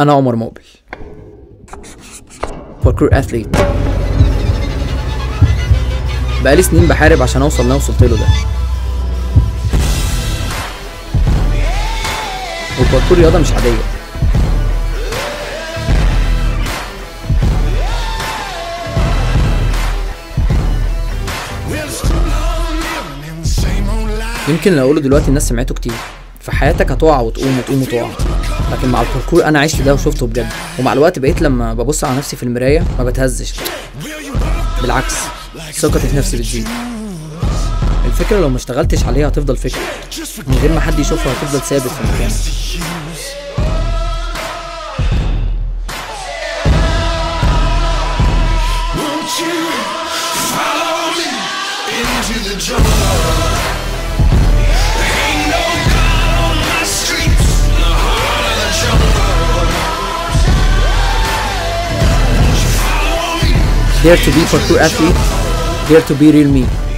أنا عمر موبل باركور أثليت بقالي سنين بحارب عشان أوصل اللي أنا وصلت له ده والباركور رياضة مش عادية يمكن لو اقوله دلوقتي الناس سمعته كتير في حياتك هتقع وتقوم وتقوم وتقع لكن مع الباركور انا عشت ده وشفته بجد ومع الوقت بقيت لما ببص على نفسي في المرايه ما بتهزش بالعكس ثقتي في نفسي بتزيد الفكره لو ما اشتغلتش عليها هتفضل فكره من غير ما حد يشوفها هتفضل ثابت في مكانك Won't you follow me into the jungle? There ain't no God on my streets, in the heart of the jungle. Won't you follow me? Dare to be parkour athlete Dare to be real me